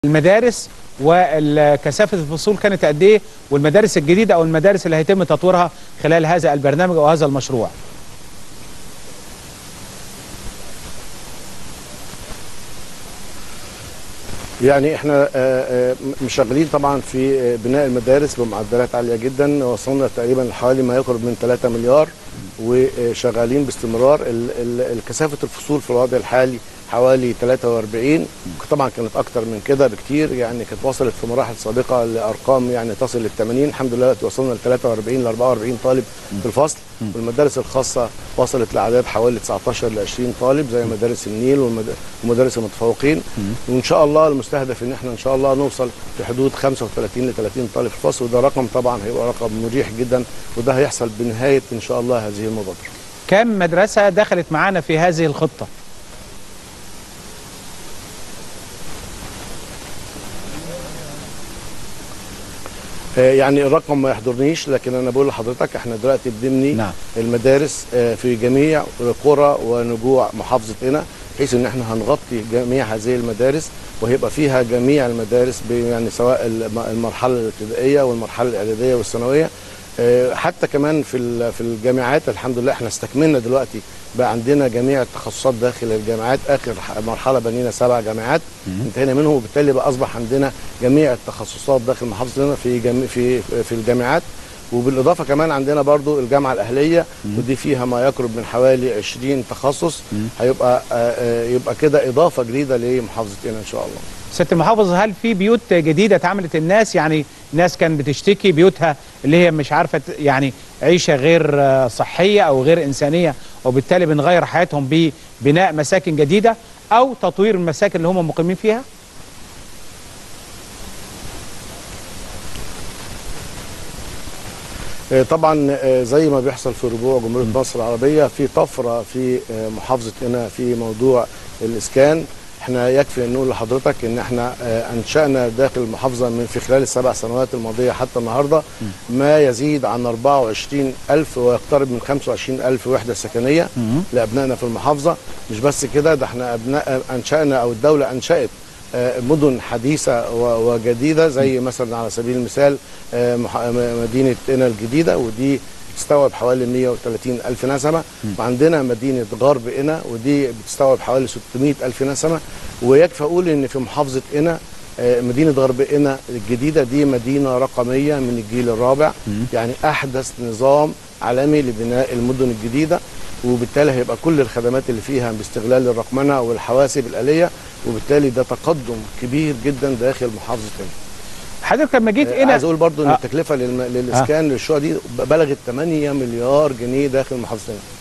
المدارس وكثافه الفصول كانت قد ايه والمدارس الجديده او المدارس اللي هيتم تطويرها خلال هذا البرنامج او هذا المشروع يعني احنا آه، آه، مشغلين طبعا في آه، بناء المدارس بمعدلات عاليه جدا وصلنا تقريبا لحوالي ما يقرب من 3 مليار وشغالين باستمرار ال- ال- كثافه الفصول في الوضع الحالي حوالي 43 طبعا كانت اكتر من كده بكتير يعني كانت وصلت في مراحل سابقه لارقام يعني تصل لل 80 الحمد لله دلوقتي وصلنا ل 43 ل 44 طالب في الفصل والمدارس الخاصه وصلت لاعداد حوالي 19 ل 20 طالب زي مدارس النيل والمد- ومدارس المتفوقين وان شاء الله المستهدف ان احنا ان شاء الله نوصل في حدود 35 ل 30 طالب في الفصل وده رقم طبعا هيبقى رقم مريح جدا وده هيحصل بنهايه ان شاء الله هذه المبادره كم مدرسه دخلت معانا في هذه الخطه آه، يعني الرقم ما يحضرنيش لكن انا بقول لحضرتك احنا دلوقتي بنبني نعم. المدارس آه، في جميع قرى ونجوع محافظه هنا بحيث ان احنا هنغطي جميع هذه المدارس وهيبقى فيها جميع المدارس ب- يعني سواء الم- المرحله الابتدائيه والمرحله الاعداديه والثانويه آه، حتى كمان في ال- في الجامعات الحمد لله احنا استكملنا دلوقتي بقى عندنا جميع التخصصات داخل الجامعات اخر ح- مرحله بنينا سبع جامعات انتهينا منهم وبالتالي بقى اصبح عندنا جميع التخصصات داخل محافظه هنا في جميع في في الجامعات وبالاضافه كمان عندنا برضو الجامعه الاهليه ودي فيها ما يقرب من حوالي 20 تخصص هيبقى آه، آه، يبقى كده اضافه جديده لمحافظه هنا ان شاء الله سياده المحافظ هل في بيوت جديده اتعملت الناس يعني ناس كانت بتشتكي بيوتها اللي هي مش عارفه ت- يعني عيشه غير آه، صحيه او غير انسانيه وبالتالي بنغير حياتهم ببناء مساكن جديده او تطوير المساكن اللي هم مقيمين فيها آه، طبعا آه، زي ما بيحصل في ربوع جمهوريه مصر العربيه في طفره في آه، محافظه هنا في موضوع الاسكان احنا يكفي ان نقول لحضرتك ان احنا آه، انشانا داخل المحافظه من في خلال السبع سنوات الماضيه حتى النهارده ما يزيد عن 24 الف ويقترب من 25 الف وحده سكنيه لابنائنا في المحافظه مش بس كده ده احنا ابناء انشانا او الدوله انشات آه، مدن حديثه و- وجديده زي مثلا على سبيل المثال آه، مح- م- مدينه قنا الجديده ودي بتستوعب حوالي 130 ألف نسمة وعندنا مدينة غرب قنا ودي بتستوعب حوالي 600 ألف نسمة ويكفي أقول إن في محافظة قنا آه، مدينة غرب قنا الجديدة دي مدينة رقمية من الجيل الرابع يعني أحدث نظام عالمي لبناء المدن الجديدة وبالتالي هيبقى كل الخدمات اللي فيها باستغلال الرقمنة والحواسب الآلية وبالتالي ده تقدم كبير جدا داخل محافظة قنا حضرتك لما جيت آه، هنا عايز اقول برضو ان آه. التكلفه للم... للاسكان للشقق دي بلغت 8 مليار جنيه داخل محافظه هنا